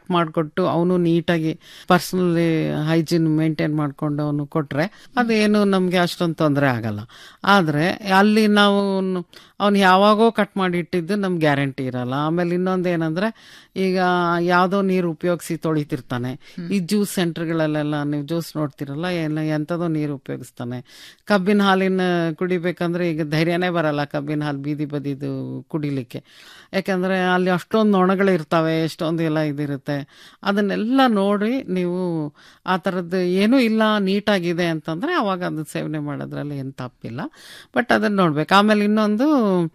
ಮಾಡಿಕೊಟ್ಟು ಅವನು ನೀಟಾಗಿ ಪರ್ಸನಲಿ ಹೈಜೀನ್ ಮೇಂಟೈನ್ ಮಾಡ್ಕೊಂಡು ಅವನು ಕೊಟ್ರೆ ಅದೇನು ನಮಗೆ ಅಷ್ಟೊಂದು ತೊಂದರೆ ಆಗಲ್ಲ ಆದ್ರೆ ಅಲ್ಲಿ ನಾವು ಅವ್ನು ಯಾವಾಗೋ ಕಟ್ ಮಾಡಿ ಇಟ್ಟಿದ್ದು ನಮ್ಗೆ ಗ್ಯಾರಂಟಿ ಇರಲ್ಲ ಆಮೇಲೆ ಇನ್ನೊಂದು ಏನಂದ್ರೆ ಈಗ ಯಾವುದೋ ನೀರು ಉಪಯೋಗಿಸಿ ತೊಳಿತಿರ್ತಾನೆ ಈ ಜ್ಯೂಸ್ ಸೆಂಟರ್ಗಳಲ್ಲೆಲ್ಲ ನೀವು ಜ್ಯೂಸ್ ನೋಡ್ತಿರಲ್ಲ ಏನು ಎಂಥದೋ ನೀರು ಉಪಯೋಗಿಸ್ತಾನೆ ಕಬ್ಬಿನ ಹಾಲಿನ ಕುಡಿಬೇಕಂದ್ರೆ ಈಗ ಧೈರ್ಯನೇ ಬರಲ್ಲ ಕಬ್ಬಿನ ಹಾಲು ಬೀದಿ ಬದಿದು ಕುಡಿಲಿಕ್ಕೆ ಯಾಕಂದ್ರೆ ಅಲ್ಲಿ ಅಷ್ಟೊಂದು ನೊಣಗಳು ಇರ್ತಾವೆ ಎಷ್ಟೊಂದು ಎಲ್ಲ ಇದಿರುತ್ತೆ ಅದನ್ನೆಲ್ಲ ನೋಡಿ ನೀವು ಆ ಥರದ್ದು ಏನೂ ಇಲ್ಲ ನೀಟಾಗಿದೆ ಅಂತಂದ್ರೆ ಅವಾಗ ಅದನ್ನ ಸೇವನೆ ಮಾಡೋದ್ರಲ್ಲಿ ಏನು ತಪ್ಪಿಲ್ಲ ಬಟ್ ಅದನ್ನ ನೋಡ್ಬೇಕು ಆಮೇಲೆ ಇನ್ನೊಂದು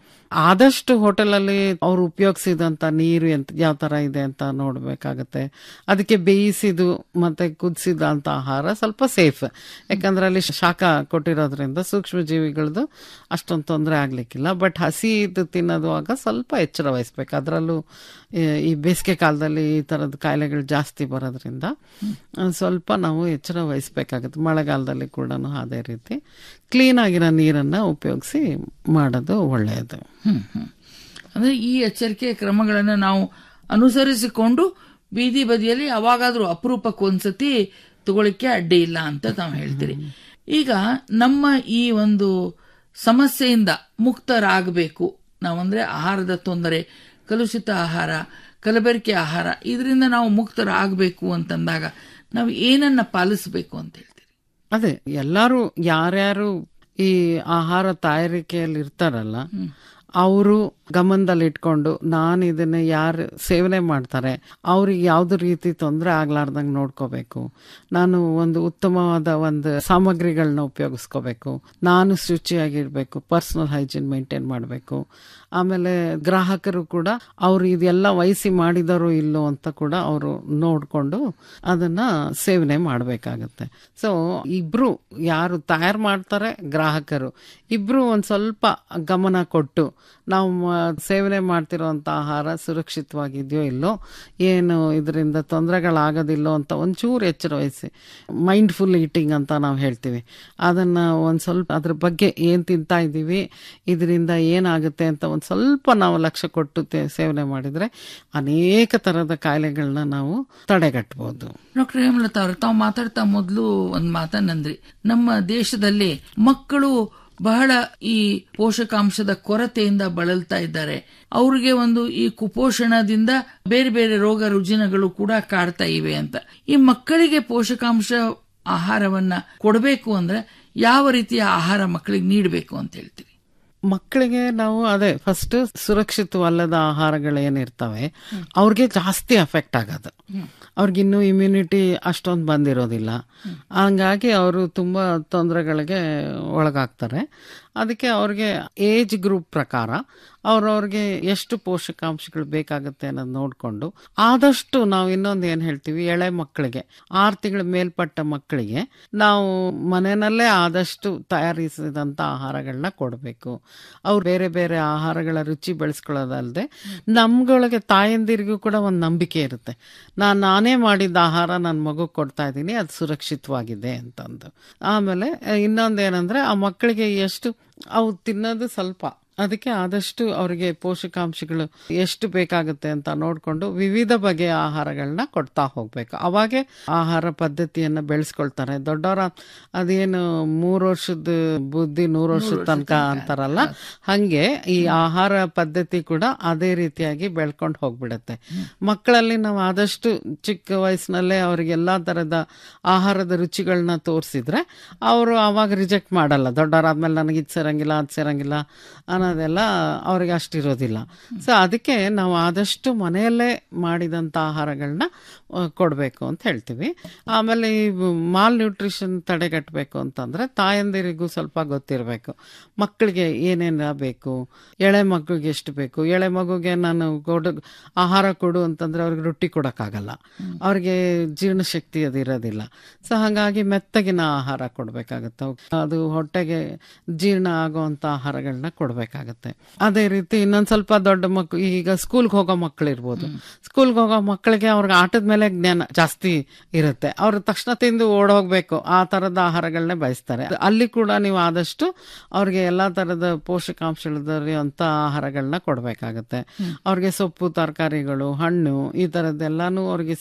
ಆದಷ್ಟು ಹೋಟೆಲಲ್ಲಿ ಅವ್ರು ಉಪಯೋಗಿಸಿದಂಥ ನೀರು ಎಂತ ಯಾವ ಥರ ಇದೆ ಅಂತ ನೋಡಬೇಕಾಗತ್ತೆ ಅದಕ್ಕೆ ಬೇಯಿಸಿದು ಮತ್ತೆ ಕುದಿಸಿದಂಥ ಆಹಾರ ಸ್ವಲ್ಪ ಸೇಫ್ ಯಾಕಂದ್ರೆ ಅಲ್ಲಿ ಶಾಖ ಕೊಟ್ಟಿರೋದ್ರಿಂದ ಸೂಕ್ಷ್ಮ ಜೀವಿಗಳದ್ದು ಅಷ್ಟೊಂದು ತೊಂದರೆ ಆಗ್ಲಿಕ್ಕಿಲ್ಲ ಬಟ್ ಹಸಿ ಇದು ತಿನ್ನೋದುವಾಗ ಸ್ವಲ್ಪ ಎಚ್ಚರ ವಹಿಸ್ಬೇಕು ಅದರಲ್ಲೂ ಈ ಬೇಸಿಗೆ ಕಾಲದಲ್ಲಿ ಈ ಥರದ ಕಾಯಿಲೆಗಳು ಜಾಸ್ತಿ ಬರೋದ್ರಿಂದ ಸ್ವಲ್ಪ ನಾವು ಎಚ್ಚರ ವಹಿಸ್ಬೇಕಾಗುತ್ತೆ ಮಳೆಗಾಲದಲ್ಲಿ ಕೂಡ ಅದೇ ರೀತಿ ಕ್ಲೀನ್ ಆಗಿರೋ ನೀರನ್ನು ಉಪಯೋಗಿಸಿ ಮಾಡೋದು ಒಳ್ಳೆಯದು ಹ್ಮ್ ಹ್ಮ್ ಅಂದ್ರೆ ಈ ಎಚ್ಚರಿಕೆ ಕ್ರಮಗಳನ್ನು ನಾವು ಅನುಸರಿಸಿಕೊಂಡು ಬೀದಿ ಬದಿಯಲ್ಲಿ ಅವಾಗಾದ್ರೂ ಅಪರೂಪಕ್ಕೆ ಒಂದ್ಸತಿ ತಗೊಳಿಕ್ಕೆ ಅಡ್ಡಿ ಇಲ್ಲ ಅಂತ ತಾವು ಹೇಳ್ತೀರಿ ಈಗ ನಮ್ಮ ಈ ಒಂದು ಸಮಸ್ಯೆಯಿಂದ ಮುಕ್ತರಾಗಬೇಕು ನಾವಂದ್ರೆ ಆಹಾರದ ತೊಂದರೆ ಕಲುಷಿತ ಆಹಾರ ಕಲಬೆರಕೆ ಆಹಾರ ಇದರಿಂದ ನಾವು ಮುಕ್ತರಾಗಬೇಕು ಅಂತಂದಾಗ ನಾವು ಏನನ್ನ ಪಾಲಿಸಬೇಕು ಅಂತ ಹೇಳ್ತೀರಿ ಅದೇ ಎಲ್ಲರೂ ಯಾರ್ಯಾರು ಈ ಆಹಾರ ತಯಾರಿಕೆಯಲ್ಲಿ ಇರ್ತಾರಲ್ಲ ಅವರು ಗಮನದಲ್ಲಿ ಇಟ್ಕೊಂಡು ನಾನು ಇದನ್ನ ಯಾರು ಸೇವನೆ ಮಾಡ್ತಾರೆ ಅವ್ರಿಗೆ ಯಾವ್ದು ರೀತಿ ತೊಂದರೆ ಆಗ್ಲಾರ್ದಂಗೆ ನೋಡ್ಕೋಬೇಕು ನಾನು ಒಂದು ಉತ್ತಮವಾದ ಒಂದು ಸಾಮಗ್ರಿಗಳನ್ನ ಉಪಯೋಗಿಸ್ಕೋಬೇಕು ನಾನು ಶುಚಿಯಾಗಿರ್ಬೇಕು ಪರ್ಸನಲ್ ಹೈಜೀನ್ ಮೇಂಟೈನ್ ಮಾಡಬೇಕು ಆಮೇಲೆ ಗ್ರಾಹಕರು ಕೂಡ ಅವ್ರು ಇದೆಲ್ಲ ವಹಿಸಿ ಮಾಡಿದಾರೋ ಇಲ್ಲೋ ಅಂತ ಕೂಡ ಅವರು ನೋಡ್ಕೊಂಡು ಅದನ್ನ ಸೇವನೆ ಮಾಡಬೇಕಾಗತ್ತೆ ಸೊ ಇಬ್ರು ಯಾರು ತಯಾರು ಮಾಡ್ತಾರೆ ಗ್ರಾಹಕರು ಇಬ್ರು ಒಂದ್ ಸ್ವಲ್ಪ ಗಮನ ಕೊಟ್ಟು ನಾವು ಸೇವನೆ ಮಾಡ್ತಿರೋಂಥ ಆಹಾರ ಸುರಕ್ಷಿತವಾಗಿದೆಯೋ ಇಲ್ಲೋ ಏನು ಇದರಿಂದ ತೊಂದರೆಗಳಾಗೋದಿಲ್ಲೋ ಅಂತ ಒಂಚೂರು ಎಚ್ಚರ ವಹಿಸಿ ಮೈಂಡ್ಫುಲ್ ಈಟಿಂಗ್ ಅಂತ ನಾವು ಹೇಳ್ತೀವಿ ಅದನ್ನ ಒಂದು ಸ್ವಲ್ಪ ಅದ್ರ ಬಗ್ಗೆ ಏನು ತಿಂತಾ ಇದ್ದೀವಿ ಇದರಿಂದ ಏನಾಗುತ್ತೆ ಅಂತ ಒಂದು ಸ್ವಲ್ಪ ನಾವು ಲಕ್ಷ್ಯ ಕೊಟ್ಟು ಸೇವನೆ ಮಾಡಿದ್ರೆ ಅನೇಕ ಥರದ ಕಾಯಿಲೆಗಳನ್ನ ನಾವು ತಡೆಗಟ್ಟಬಹುದು ಡಾಕ್ಟರ್ ಹೇಮಲತಾ ಅವ್ರೆ ತಾವು ಮಾತಾಡ್ತಾ ಮೊದಲು ಒಂದ್ ಮಾತನ್ನಂದ್ರಿ ನಮ್ಮ ದೇಶದಲ್ಲಿ ಮಕ್ಕಳು ಬಹಳ ಈ ಪೋಷಕಾಂಶದ ಕೊರತೆಯಿಂದ ಬಳಲ್ತಾ ಇದ್ದಾರೆ ಅವ್ರಿಗೆ ಒಂದು ಈ ಕುಪೋಷಣದಿಂದ ಬೇರೆ ಬೇರೆ ರೋಗ ರುಜಿನಗಳು ಕೂಡ ಕಾಡ್ತಾ ಇವೆ ಅಂತ ಈ ಮಕ್ಕಳಿಗೆ ಪೋಷಕಾಂಶ ಆಹಾರವನ್ನ ಕೊಡಬೇಕು ಅಂದ್ರೆ ಯಾವ ರೀತಿಯ ಆಹಾರ ಮಕ್ಕಳಿಗೆ ನೀಡಬೇಕು ಅಂತ ಹೇಳ್ತೀವಿ ಮಕ್ಕಳಿಗೆ ನಾವು ಅದೇ ಫಸ್ಟ್ ಸುರಕ್ಷಿತವಲ್ಲದ ಆಹಾರಗಳೇನಿರ್ತವೆ ಅವ್ರಿಗೆ ಜಾಸ್ತಿ ಅಫೆಕ್ಟ್ ಆಗೋದು ಅವ್ರಿಗಿನ್ನೂ ಇಮ್ಯುನಿಟಿ ಅಷ್ಟೊಂದು ಬಂದಿರೋದಿಲ್ಲ ಹಂಗಾಗಿ ಅವರು ತುಂಬ ತೊಂದರೆಗಳಿಗೆ ಒಳಗಾಗ್ತಾರೆ ಅದಕ್ಕೆ ಅವ್ರಿಗೆ ಏಜ್ ಗ್ರೂಪ್ ಪ್ರಕಾರ ಅವ್ರವ್ರಿಗೆ ಎಷ್ಟು ಪೋಷಕಾಂಶಗಳು ಬೇಕಾಗುತ್ತೆ ಅನ್ನೋದು ನೋಡಿಕೊಂಡು ಆದಷ್ಟು ನಾವು ಇನ್ನೊಂದು ಏನು ಹೇಳ್ತೀವಿ ಎಳೆ ಮಕ್ಕಳಿಗೆ ಆರು ತಿಂಗಳ ಮೇಲ್ಪಟ್ಟ ಮಕ್ಕಳಿಗೆ ನಾವು ಮನೆಯಲ್ಲೇ ಆದಷ್ಟು ತಯಾರಿಸಿದಂಥ ಆಹಾರಗಳನ್ನ ಕೊಡಬೇಕು ಅವ್ರು ಬೇರೆ ಬೇರೆ ಆಹಾರಗಳ ರುಚಿ ಬೆಳೆಸ್ಕೊಳ್ಳೋದಲ್ಲದೆ ನಮ್ಗಳಿಗೆ ತಾಯಂದಿರಿಗೂ ಕೂಡ ಒಂದು ನಂಬಿಕೆ ಇರುತ್ತೆ ನಾನು ನಾನೇ ಮಾಡಿದ ಆಹಾರ ನನ್ನ ಮಗು ಕೊಡ್ತಾ ಇದ್ದೀನಿ ಅದು ಸುರಕ್ಷಿತವಾಗಿದೆ ಅಂತಂದು ಆಮೇಲೆ ಇನ್ನೊಂದೇನೆಂದ್ರೆ ಆ ಮಕ್ಕಳಿಗೆ ಎಷ್ಟು ಅವು ತಿನ್ನೋದು ಸ್ವಲ್ಪ ಅದಕ್ಕೆ ಆದಷ್ಟು ಅವರಿಗೆ ಪೋಷಕಾಂಶಗಳು ಎಷ್ಟು ಬೇಕಾಗುತ್ತೆ ಅಂತ ನೋಡಿಕೊಂಡು ವಿವಿಧ ಬಗೆಯ ಆಹಾರಗಳನ್ನ ಕೊಡ್ತಾ ಹೋಗ್ಬೇಕು ಅವಾಗೆ ಆಹಾರ ಪದ್ಧತಿಯನ್ನ ಬೆಳೆಸ್ಕೊಳ್ತಾರೆ ದೊಡ್ಡವರ ಅದೇನು ಮೂರು ವರ್ಷದ ಬುದ್ಧಿ ನೂರು ವರ್ಷದ ತನಕ ಅಂತಾರಲ್ಲ ಹಂಗೆ ಈ ಆಹಾರ ಪದ್ಧತಿ ಕೂಡ ಅದೇ ರೀತಿಯಾಗಿ ಬೆಳ್ಕೊಂಡು ಹೋಗ್ಬಿಡತ್ತೆ ಮಕ್ಕಳಲ್ಲಿ ನಾವು ಆದಷ್ಟು ಚಿಕ್ಕ ವಯಸ್ಸಿನಲ್ಲೇ ಅವ್ರಿಗೆ ಎಲ್ಲಾ ತರದ ಆಹಾರದ ರುಚಿಗಳನ್ನ ತೋರಿಸಿದ್ರೆ ಅವರು ಅವಾಗ ರಿಜೆಕ್ಟ್ ಮಾಡಲ್ಲ ದೊಡ್ಡವರಾದ್ಮೇಲೆ ನನಗೆ ಇದು ಸೇರಂಗಿಲ್ಲ ಅದು ಸೇರಂಗಿಲ್ಲ ಅನ್ನೋದೆಲ್ಲ ಅವ್ರಿಗೆ ಅಷ್ಟಿರೋದಿಲ್ಲ ಸೊ ಅದಕ್ಕೆ ನಾವು ಆದಷ್ಟು ಮನೆಯಲ್ಲೇ ಮಾಡಿದಂಥ ಆಹಾರಗಳನ್ನ ಕೊಡಬೇಕು ಅಂತ ಹೇಳ್ತೀವಿ ಆಮೇಲೆ ಈ ಮಾಲ್ ನ್ಯೂಟ್ರಿಷನ್ ತಡೆಗಟ್ಟಬೇಕು ಅಂತಂದ್ರೆ ತಾಯಂದಿರಿಗೂ ಸ್ವಲ್ಪ ಗೊತ್ತಿರಬೇಕು ಮಕ್ಕಳಿಗೆ ಏನೇನು ಬೇಕು ಎಳೆ ಮಗುಗೆ ಎಷ್ಟು ಬೇಕು ಎಳೆ ಮಗುಗೆ ನಾನು ಕೊಡು ಆಹಾರ ಕೊಡು ಅಂತಂದ್ರೆ ಅವ್ರಿಗೆ ರೊಟ್ಟಿ ಕೊಡೋಕ್ಕಾಗಲ್ಲ ಅವ್ರಿಗೆ ಜೀರ್ಣಶಕ್ತಿ ಅದು ಇರೋದಿಲ್ಲ ಸೊ ಹಾಗಾಗಿ ಮೆತ್ತಗಿನ ಆಹಾರ ಕೊಡಬೇಕಾಗತ್ತೆ ಅದು ಹೊಟ್ಟೆಗೆ ಜೀರ್ಣ ಆಗುವಂಥ ಆಹಾರಗಳನ್ನ ಕೊಡಬೇಕಾಗತ್ತೆ ಅದೇ ರೀತಿ ಇನ್ನೊಂದು ಸ್ವಲ್ಪ ದೊಡ್ಡ ಮಕ್ಕಳು ಈಗ ಸ್ಕೂಲ್ಗೆ ಹೋಗೋ ಮಕ್ಕಳು ಇರ್ಬೋದು ಸ್ಕೂಲ್ಗೆ ಹೋಗೋ ಮಕ್ಕಳಿಗೆ ಅವ್ರಿಗೆ ಆಟದ ಮೇಲೆ ಜ್ಞಾನ ಜಾಸ್ತಿ ಇರುತ್ತೆ ಅವ್ರು ತಕ್ಷಣ ತಿಂದು ಓಡೋಗ್ಬೇಕು ಆ ತರದ ಆಹಾರಗಳನ್ನೇ ಬಯಸ್ತಾರೆ ಅಲ್ಲಿ ಕೂಡ ನೀವು ಆದಷ್ಟು ಅವ್ರಿಗೆ ಎಲ್ಲಾ ತರದ ಪೋಷಕಾಂಶಗಳಿರುವಂತ ಆಹಾರಗಳನ್ನ ಕೊಡ್ಬೇಕಾಗತ್ತೆ ಅವ್ರಿಗೆ ಸೊಪ್ಪು ತರಕಾರಿಗಳು ಹಣ್ಣು ಈ ತರದ್ದೆಲ್ಲಾನು ಅವ್ರಿಗೆ